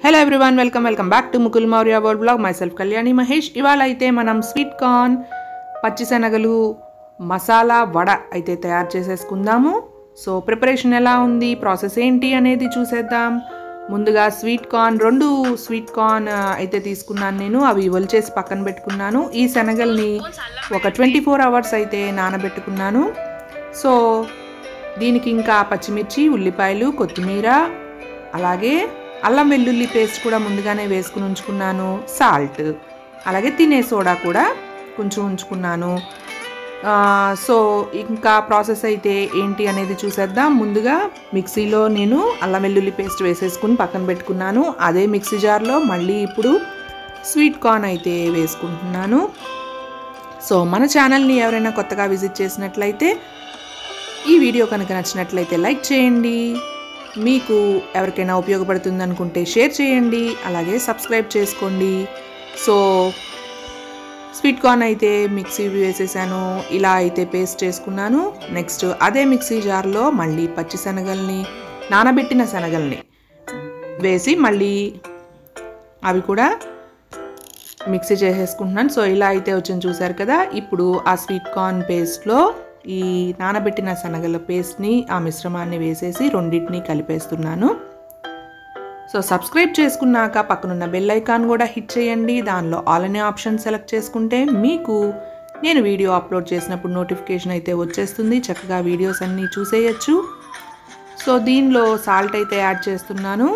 hello everyone welcome welcome back to Mukul Maurya world blog myself Kalyani Mahesh ఇవాళ అయితే మనం sweet corn పచ్చిశనగలు మసాలా వడ అయితే తయారు చేసేసుకుందాము సో ప్రిపరేషన్ ఎలా ఉంది ప్రాసెస్ ఏంటి అనేది చూసేద్దాం ముందుగా స్వీట్ కార్న్ రెండు స్వీట్ కార్న్ ఆ, అయితే తీసుకున్నాను నేను అవి ఒలిచేసి పక్కన పెట్టుకున్నాను ఈ శనగల్ని ఒక ట్వంటీ ఫోర్ అవర్స్ అయితే నానబెట్టుకున్నాను సో దీనికి ఇంకా పచ్చిమిర్చి ఉల్లిపాయలు కొత్తిమీర అలాగే అల్లం వెల్లుల్లి పేస్ట్ కూడా ముందుగానే వేసుకుని ఉంచుకున్నాను సాల్ట్ అలాగే తినే సోడా కూడా కొంచెం ఉంచుకున్నాను ఆ, సో ఇంకా ప్రాసెస్ అయితే ఏంటి అనేది చూసేద్దాం ముందుగా మిక్సీలో నేను అల్లం వెల్లుల్లి పేస్ట్ వేసేసుకుని పక్కన పెట్టుకున్నాను అదే మిక్సీ జార్లో మళ్ళీ ఇప్పుడు స్వీట్ కార్న్ అయితే వేసుకుంటున్నాను సో మన ఛానల్ని ఎవరైనా కొత్తగా విజిట్ చేసినట్లయితే ఈ వీడియో కనుక నచ్చినట్లయితే లైక్ చేయండి మీకు ఎవరికైనా ఉపయోగపడుతుంది అనుకుంటే షేర్ చేయండి అలాగే సబ్స్క్రైబ్ చేసుకోండి సో స్వీట్ కార్న్ అయితే మిక్సీ వేసేసాను ఇలా అయితే పేస్ట్ చేసుకున్నాను నెక్స్ట్ అదే మిక్సీ జార్లో మళ్ళీ పచ్చి శనగల్ని నానబెట్టిన శనగల్ని వేసి మళ్ళీ అవి కూడా మిక్సీ చేసేసుకుంటున్నాను సో ఇలా అయితే వచ్చింది చూసారు కదా ఇప్పుడు ఆ స్వీట్ కార్న్ పేస్ట్లో ఈ నానబెట్టిన శనగల పేస్ట్ని ఆ మిశ్రమాన్ని వేసేసి రెండింటిని కలిపేస్తున్నాను సో సబ్స్క్రైబ్ చేసుకున్నాక పక్కనున్న బెల్ ఐకాన్ కూడా హిట్ చేయండి దానిలో ఆల్ అనే ఆప్షన్ సెలెక్ట్ చేసుకుంటే మీకు నేను వీడియో అప్లోడ్ చేసినప్పుడు నోటిఫికేషన్ అయితే వచ్చేస్తుంది చక్కగా వీడియోస్ అన్నీ చూసేయచ్చు సో దీనిలో సాల్ట్ అయితే యాడ్ చేస్తున్నాను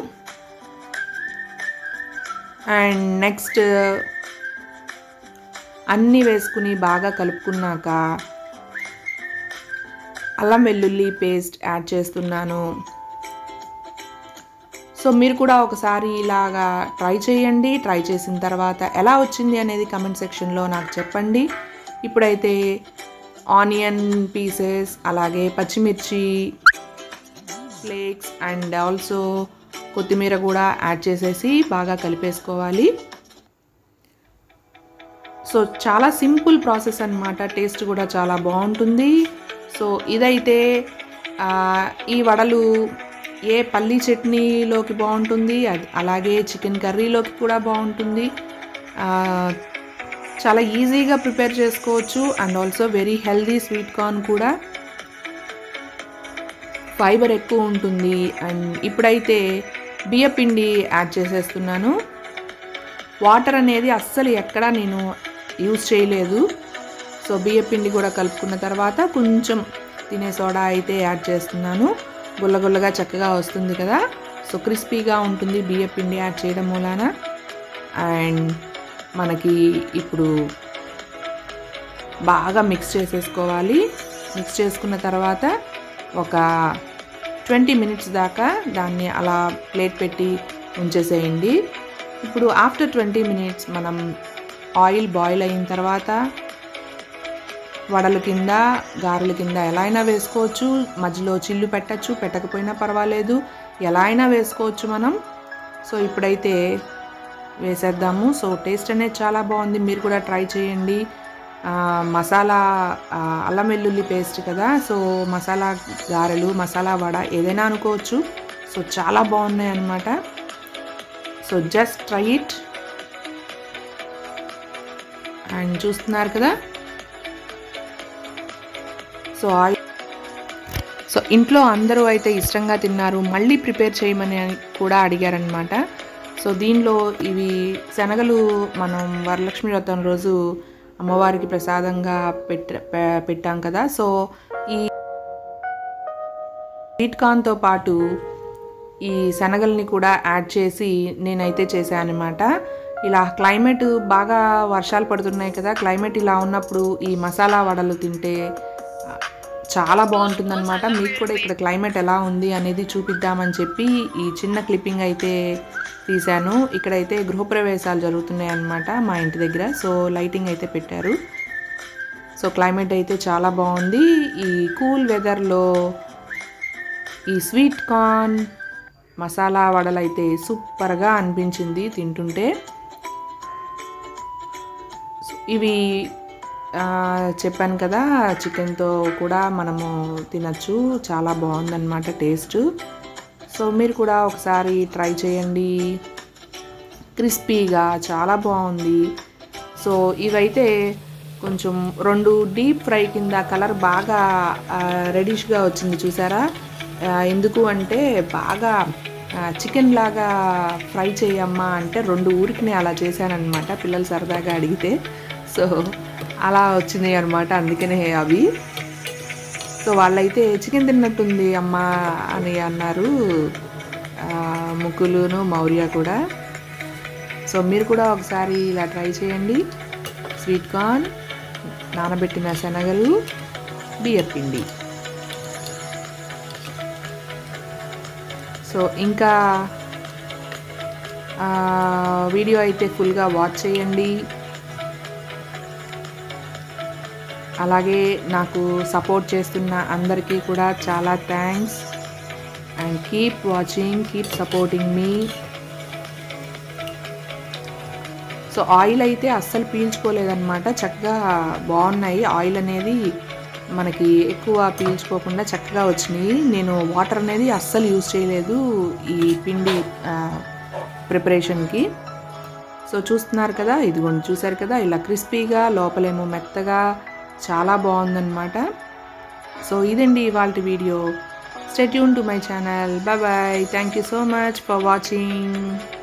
అండ్ నెక్స్ట్ అన్నీ వేసుకుని బాగా కలుపుకున్నాక అల్లం వెల్లుల్లి పేస్ట్ యాడ్ చేస్తున్నాను సో మీరు కూడా ఒకసారి ఇలాగా ట్రై చేయండి ట్రై చేసిన తర్వాత ఎలా వచ్చింది అనేది కమెంట్ సెక్షన్లో నాకు చెప్పండి ఇప్పుడైతే ఆనియన్ పీసెస్ అలాగే పచ్చిమిర్చి ఫ్లేక్స్ అండ్ ఆల్సో కొత్తిమీర కూడా యాడ్ చేసేసి బాగా కలిపేసుకోవాలి సో చాలా సింపుల్ ప్రాసెస్ అన్నమాట టేస్ట్ కూడా చాలా బాగుంటుంది సో ఇదైతే ఆ, ఈ వడలు ఏ పల్లీ చట్నీలోకి బాగుంటుంది అది అలాగే చికెన్ కర్రీలోకి కూడా బాగుంటుంది ఆ, చాలా ఈజీగా ప్రిపేర్ చేసుకోవచ్చు and also very healthy sweet corn కూడా ఫైబర్ ఎక్కువ ఉంటుంది అండ్ ఇప్పుడైతే బియ్యపిండి యాడ్ చేసేస్తున్నాను వాటర్ అనేది అస్సలు ఎక్కడా నేను యూజ్ చేయలేదు సో బియ్యపిండి కూడా కలుపుకున్న తర్వాత కొంచెం తినే సోడా అయితే యాడ్ చేస్తున్నాను గుల్లగుల్లగా చక్కగా వస్తుంది కదా సో క్రిస్పీగా ఉంటుంది బియ్యపిండి యాడ్ చేయడం మూలాన అండ్ మనకి ఇప్పుడు బాగా మిక్స్ చేసేసుకోవాలి మిక్స్ చేసుకున్న తర్వాత ఒక ట్వంటీ మినిట్స్ దాకా దాన్ని అలా ప్లేట్ పెట్టి ఉంచేసేయండి ఇప్పుడు ఆఫ్టర్ ట్వంటీ మినిట్స్ మనం ఆయిల్ బాయిల్ అయిన తర్వాత వడల కింద గారెల కింద ఎలా అయినా వేసుకోవచ్చు మధ్యలో చిల్లు పెట్టచ్చు పెట్టకపోయినా పర్వాలేదు ఎలా అయినా వేసుకోవచ్చు మనం సో ఇప్పుడైతే వేసేద్దాము సో టేస్ట్ అనేది చాలా బాగుంది మీరు కూడా ట్రై చేయండి ఆ, మసాలా ఆ, అల్లం వెల్లుల్లి పేస్ట్ కదా సో మసాలా గారెలు మసాలా వడ ఏదైనా అనుకోవచ్చు సో చాలా బాగున్నాయి అన్నమాట so just try it and చూస్తున్నారు కదా సో ఆయిల్ సో ఇంట్లో అందరూ అయితే ఇష్టంగా తిన్నారు మళ్ళీ ప్రిపేర్ చేయమని కూడా అడిగారనమాట సో దీనిలో ఇవి శనగలు మనం వరలక్ష్మి వ్రతం రోజు అమ్మవారికి ప్రసాదంగా పెట్ట పె- పెట్టాం కదా సో ఈ స్వీట్ కార్న్తో పాటు ఈ శనగల్ని కూడా యాడ్ చేసి నేనైతే చేశాను అనమాట ఇలా క్లైమేట్ బాగా వర్షాలు పడుతున్నాయి కదా క్లైమేట్ ఇలా ఉన్నప్పుడు ఈ మసాలా వడలు తింటే ఆ, చాలా బాగుంటుందన్నమాట మీకు కూడా ఇక్కడ క్లైమేట్ ఎలా ఉంది అనేది చూపిద్దామని చెప్పి ఈ చిన్న క్లిప్పింగ్ అయితే తీశాను ఇక్కడైతే గృహప్రవేశాలు జరుగుతున్నాయి అన్నమాట మా ఇంటి దగ్గర సో లైటింగ్ అయితే పెట్టారు సో క్లైమేట్ అయితే చాలా బాగుంది ఈ కూల్ వెదర్లో ఈ స్వీట్ కార్న్ మసాలా వడలు అయితే సూపర్గా అనిపించింది తింటుంటే సో ఇవి ఆ, చెప్పాను కదా చికెన్తో కూడా మనము తినచ్చు చాలా బాగుందన్నమాట టేస్ట్ సో మీరు కూడా ఒకసారి ట్రై చేయండి క్రిస్పీగా చాలా బాగుంది సో ఇవైతే కొంచెం రెండు డీప్ ఫ్రై కింద కలర్ బాగా రెడిష్గా వచ్చింది చూసారా ఆ, ఎందుకు అంటే బాగా చికెన్ లాగా ఫ్రై చేయమ్మా అంటే రెండు ఊరికి అలా చేశానన్నమాట పిల్లలు సరదాగా అడిగితే సో అలా వచ్చినాయి అనమాట అందుకనే అవి సో వాళ్ళైతే చికెన్ తిన్నట్టుంది అమ్మా అని అన్నారు ఆ, ముకులును మౌర్య కూడా సో మీరు కూడా ఒకసారి ఇలా ట్రై చేయండి స్వీట్ కార్న్ నానబెట్టిన శనగలు బియ్యం పిండి సో ఇంకా ఆ, వీడియో అయితే ఫుల్గా వాచ్ చేయండి అలాగే నాకు సపోర్ట్ చేస్తున్న అందరికీ కూడా చాలా thanks and keep watching keep supporting మీ సో ఆయిల్ అయితే అస్సలు పీల్చుకోలేదన్నమాట చక్కగా బాగున్నాయి ఆయిల్ అనేది మనకి ఎక్కువ పీల్చుకోకుండా చక్కగా వచ్చినాయి నేను వాటర్ అనేది అస్సలు యూజ్ చేయలేదు ఈ పిండి ప్రిపరేషన్కి సో చూస్తున్నారు కదా ఇదిగోండి చూసారు కదా ఇలా క్రిస్పీగా లోపలేమో మెత్తగా చాలా బాగుందన్నమాట సో ఇదండి ఇవాళ video stay tuned to my channel bye bye thank you so much for watching